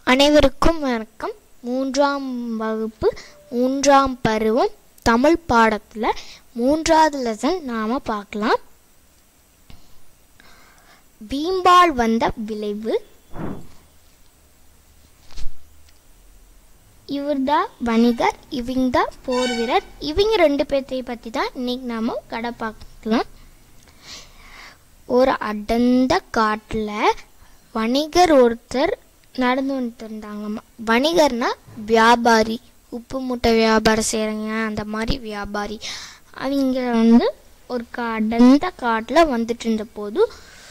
அனைவருக்கும் வணக்கம் மூன்றாம் வகுப்பு மூன்றாம் பருவம் தமிழ் பாடத்தில் மூன்றாவது லெசன் நாம் பார்க்கலாம் வீம்பால் வந்த விளைவு இவர்தான் வணிகர் இவங்க தான் போர் வீரர் இவங்க ரெண்டு பேர்த்தையும் பற்றி தான் இன்னைக்கு நாம் கடை பார்க்கலாம் ஒரு அடர்ந்த காட்டில் வணிகர் ஒருத்தர் நடந்து வந்துட்டு இருந்தாங்கம்மா வணிகர்னா வியாபாரி உப்பு மூட்டை வியாபாரம் செய்கிறவங்க அந்த மாதிரி வியாபாரி அவங்க வந்து ஒரு கா- அடர்ந்த காட்டில் வந்துட்டு இருந்த போது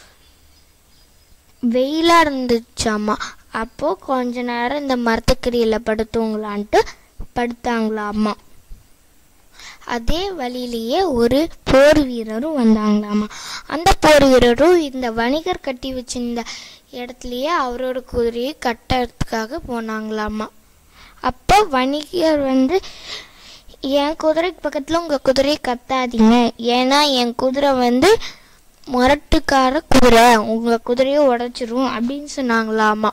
வெயிலாக இருந்துச்சாம்மா அப்போது கொஞ்ச நேரம் இந்த மரத்துக்கடியில் படுத்துவங்களான்ட்டு படுத்தாங்களாம்மா அதே வழியிலேயே ஒரு போர் வீரரும் வந்தாங்களாமா அந்த போர் வீரரும் இந்த வணிகர் கட்டி வச்சிருந்த இடத்துலயே அவரோட குதிரையை கட்டுறதுக்காக போனாங்களாமா அப்போ வணிகர் வந்து என் குதிரைக்கு பக்கத்தில் உங்கள் குதிரையை கத்தாதீங்க ஏன்னா என் குதிரை வந்து முரட்டுக்கார குதிரை உங்கள் குதிரையை உடைச்சிரும் அப்படின்னு சொன்னாங்களாமா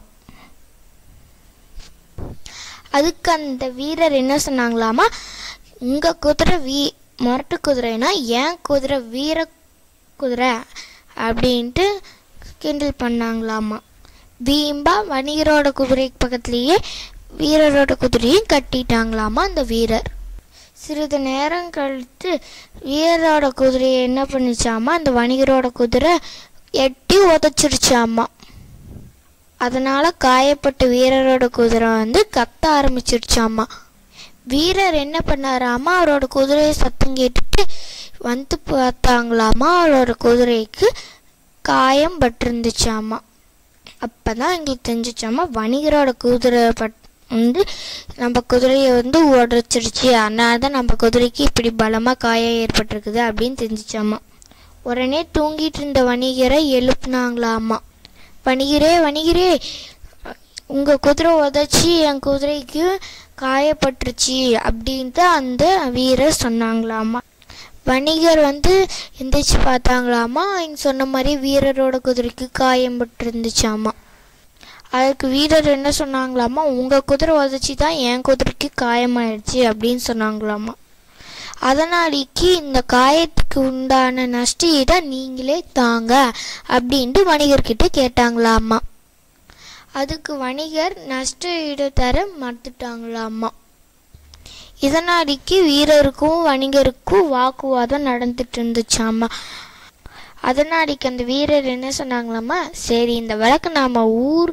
அதுக்கு அந்த வீரர் என்ன சொன்னாங்களாமா உங்க குதிரை வீ முரட்டு குதிரைனா ஏன் குதிரை வீர குதிரை அப்படின்ட்டு கிண்டல் பண்ணாங்களாமா வீம்பா வணிகரோட குதிரைக்கு பக்கத்துலேயே வீரரோட குதிரையும் கட்டிட்டாங்களாமா அந்த வீரர் சிறிது நேரம் கழித்து வீரரோட குதிரையை என்ன பண்ணிச்சாமா அந்த வணிகரோட குதிரை எட்டி உதச்சிருச்சாமா அதனால காயப்பட்ட வீரரோட குதிரை வந்து கத்த ஆரம்பிச்சிருச்சாமா வீரர் என்ன பண்ணாராமா அவரோட குதிரையை சத்தம் கேட்டுட்டு வந்து பார்த்தாங்களாமா அவரோட குதிரைக்கு காயம் பட்டிருந்துச்சாமா அப்பதான் எங்களுக்கு தெரிஞ்சிச்சாமா வணிகரோட குதிரை பட் வந்து நம்ம குதிரையை வந்து உடச்சிருச்சு அதனால தான் நம்ம குதிரைக்கு இப்படி பலமாக காயம் ஏற்பட்டிருக்குது அப்படின்னு தெரிஞ்சிச்சாமா உடனே தூங்கிட்டு இருந்த வணிகரை எழுப்புனாங்களாமா வணிகரே வணிகரே உங்கள் குதிரை உதச்சி என் குதிரைக்கு காயப்பட்டுருச்சு அப்படின்ட்டு அந்த வீரர் சொன்னாங்களாமா வணிகர் வந்து எந்திரிச்சு பார்த்தாங்களாமா அவங்க சொன்ன மாதிரி வீரரோட குதிரைக்கு காயம் பட்டிருந்துச்சாமா அதுக்கு வீரர் என்ன சொன்னாங்களாமா உங்கள் குதிரை உதச்சி தான் என் குதிரைக்கு காயமாயிடுச்சு அப்படின்னு சொன்னாங்களாமா அதனாடிக்கு இந்த காயத்துக்கு உண்டான நஷ்ட ஈடை நீங்களே தாங்க அப்படின்ட்டு வணிகர்கிட்ட கேட்டாங்களாமா அதுக்கு வணிகர் நஷ்ட ஈடு தர மறுத்துட்டாங்களாமா இதனாடிக்கு வீரருக்கும் வணிகருக்கும் வாக்குவாதம் நடந்துட்டு இருந்துச்சாமா அதனாடிக்கு அந்த வீரர் என்ன சொன்னாங்களாமா சரி இந்த விளக்கு நாம ஊர்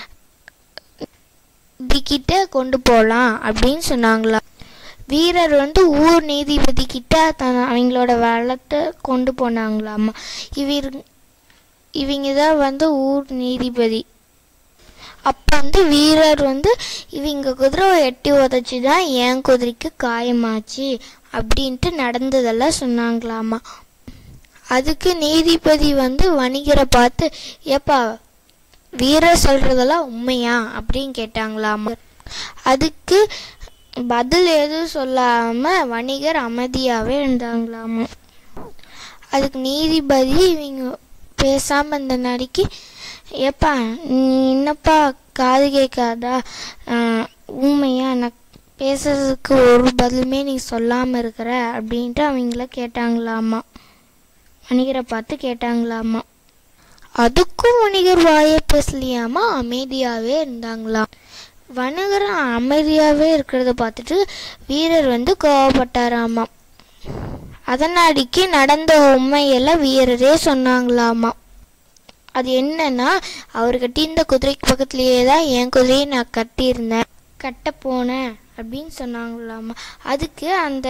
கிட்ட கொண்டு போகலாம் அப்படின்னு சொன்னாங்களா வீரர் வந்து ஊர் நீதிபதி கிட்ட தன் அவங்களோட வளத்தை கொண்டு போனாங்களாமா இவர் இவங்க தான் வந்து ஊர் நீதிபதி அப்போ வந்து வீரர் வந்து இவங்க குதிரை எட்டி உதச்சி தான் என் குதிரைக்கு காயமாச்சு அப்படின்ட்டு நடந்ததெல்லாம் சொன்னாங்களாமா அதுக்கு நீதிபதி வந்து வணிகரை பார்த்து ஏப்பா வீரர் சொல்றதெல்லாம் உண்மையா அப்படின்னு கேட்டாங்களாமா அதுக்கு பதில் எதுவும் சொல்லாம வணிகர் அமைதியாவே இருந்தாங்களாமா அதுக்கு நீதிபதி இவங்க பேசாம இந்த நடிக்கு ஏப்பா நீ என்னப்பா காது கேட்காதா ஆஹ், உண்மையா நான் பேசுறதுக்கு ஒரு பதிலுமே நீ சொல்லாம இருக்கிற அப்படின்ட்டு அவங்கள கேட்டாங்களாமா வணிகரை பார்த்து கேட்டாங்களாமா அதுக்கும் வணிகர் வாயை பேசலையாமா அமைதியாகவே இருந்தாங்களாம் வணிகர் அமைதியாகவே இருக்கிறத பார்த்துட்டு வீரர் வந்து கோவப்பட்டாராமா அதனாடிக்கு நடந்த உண்மையெல்லாம் வீரரே சொன்னாங்களாமா அது என்னன்னா அவர் கட்டியிருந்த குதிரைக்கு பக்கத்துலேயே தான் என் குதிரையை நான் கட்டியிருந்தேன் கட்ட போனேன் அப்படின்னு சொன்னாங்களாமா அதுக்கு அந்த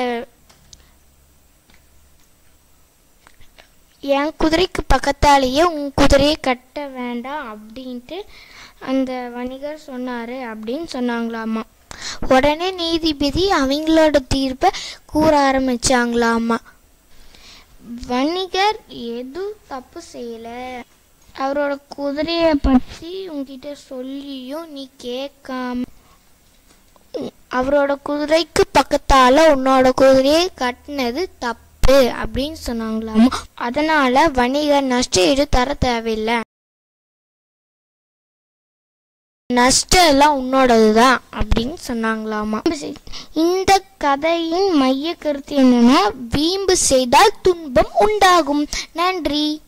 என் குதிரைக்கு பக்கத்தாலேயே உன் குதிரையை கட்ட வேண்டாம் அப்படின்ட்டு அந்த வணிகர் சொன்னாரு அப்படின்னு சொன்னாங்களாமா உடனே நீதிபதி அவங்களோட தீர்ப்பை கூற ஆரம்பிச்சாங்களாமா வணிகர் எதுவும் தப்பு செய்யல அவரோட குதிரையை பற்றி உன்கிட்ட சொல்லியும் நீ கேட்காம உ- அவரோட குதிரைக்கு பக்கத்தால உன்னோட குதிரையை கட்டினது தப்பு அப்படின்னு சொன்னாங்களாமா அதனால வணிகர் நஷ்ட ஈடு தர தேவையில்லை நஷ்டம் எல்லாம் உன்னோடது தான் அப்படின்னு சொன்னாங்களாமா இந்த கதையின் மைய கருத்து என்னன்னா வீம்பு செய்தால் துன்பம் உண்டாகும் நன்றி